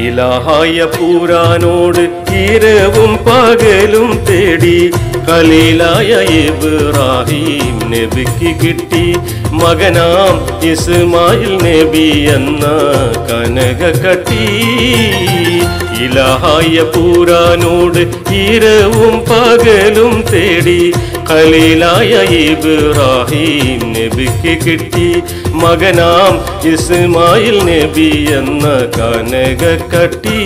ഇലാഹായ പൂരാനോട് ഇരവും പകലും തേടി ഖലീലായ ഇബ്രാഹിം നബിക്ക് കിട്ടി മകനാം ഇസ്മായിൽ നബി എന്ന കനക കട്ടി ഇലാഹായ പൂരാനോട് ഇരവും പകലും തേടി ഖലീലായ ഇബ്രാഹിം നബിക്ക് കിട്ടി മകനാം ഇസ്മായിൽ നബി എന്ന കനക കട്ടി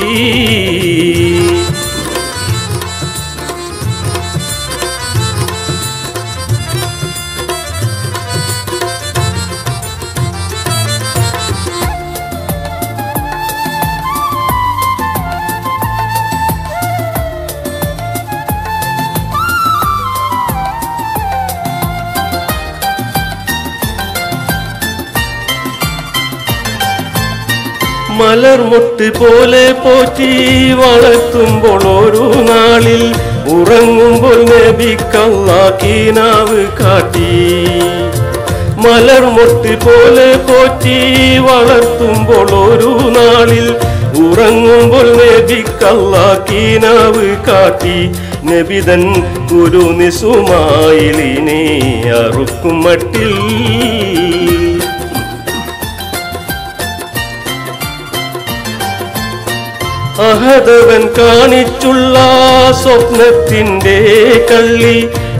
മലർമുട്ട് പോലെ പോറ്റി വളർത്തുമ്പോൾ ഒരു നാളിൽ ഉറങ്ങുമ്പോൾ നബിക്കല്ലാക്കീനാവ് കാട്ടി മലർമുട്ട് പോലെ പോറ്റി വളർത്തുമ്പോൾ ഒരു നാളിൽ ഉറങ്ങുമ്പോൾ നബിക്കല്ലാക്കീനാവ് കാട്ടി നബിതൻ ഗുരു നിസുമായിലിനെ അറുക്കും മട്ടിൽ അഹദവൻ കാണിച്ചുള്ള സ്വപ്നത്തിൻ്റെ കള്ളി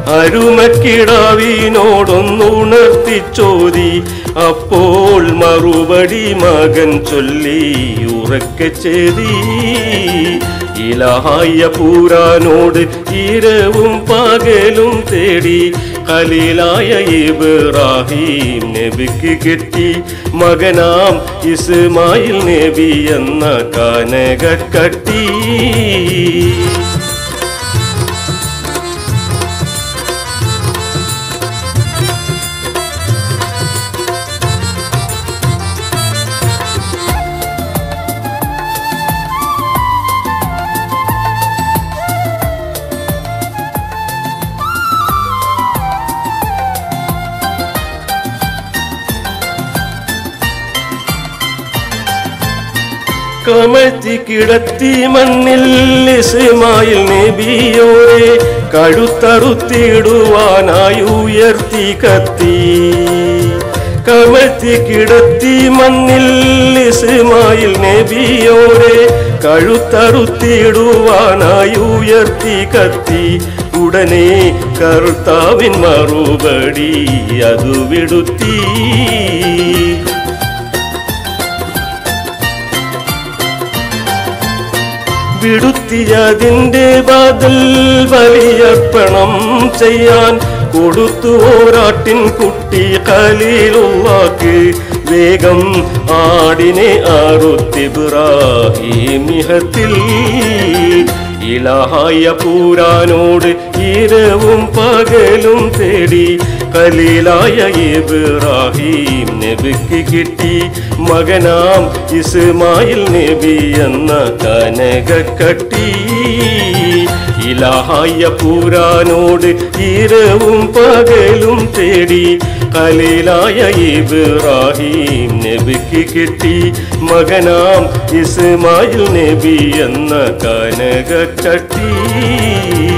അരുമക്കിടാവിനോടൊന്നുണർത്തി ചോദി അപ്പോൾ മറുപടി മകൻ ചൊല്ലി ഉറക്കെ ചെയ്തി ഇലഹായ പൂരാനോട് ഇരവും പകലും തേടി ഖലീലായ ഇബ്രാഹിം നബിക്ക് കിട്ടി മകനാം ഇസ്മായിൽ നബി എന്ന കനക കട്ടി കമഴ്ത്തി കിടത്തി മണ്ണിൽ ഇസ്മായിൽ നബിയോരെ കഴുത്തറുത്തിടുവാനായി ഉയർത്തി കത്തി കമഴ്ത്തി കിടത്തി മണ്ണിൽ ഇസ്മായിൽ നബിയോരെ കഴുത്തറുത്തിടുവാനായി ഉയർത്തി കത്തി ഉടനെ കർത്താവിൻ മറുപടി അതു വിടുത്തി വിടുത്തിയതിൻ്റെ ബദൽ ബലിയർപ്പണം ചെയ്യാൻ കൊടുത്തു ഓരാട്ടിൻ കുട്ടി കലീലുള്ളാക്ക് വേഗം ആടിനെ ആറുത്തിബ്രാഹിമിഹത്തിൽ ഇലാഹായ പൂരാനോട് ഇരവും പകലും തേടി കലീലായ ഇബ്രാഹിം നബിക്ക് കിട്ടി മകനാം ഇസ്മായിൽ നബി എന്ന കനക കട്ടി ഇലാഹായ പൂരാനോട് ഇരവും പകലും തേടി കലീലായ ഇബ്രാഹിം നബിക്ക് കിട്ടി മകനാം ഇസ്മായിൽ നബി എന്ന കനക കട്ടി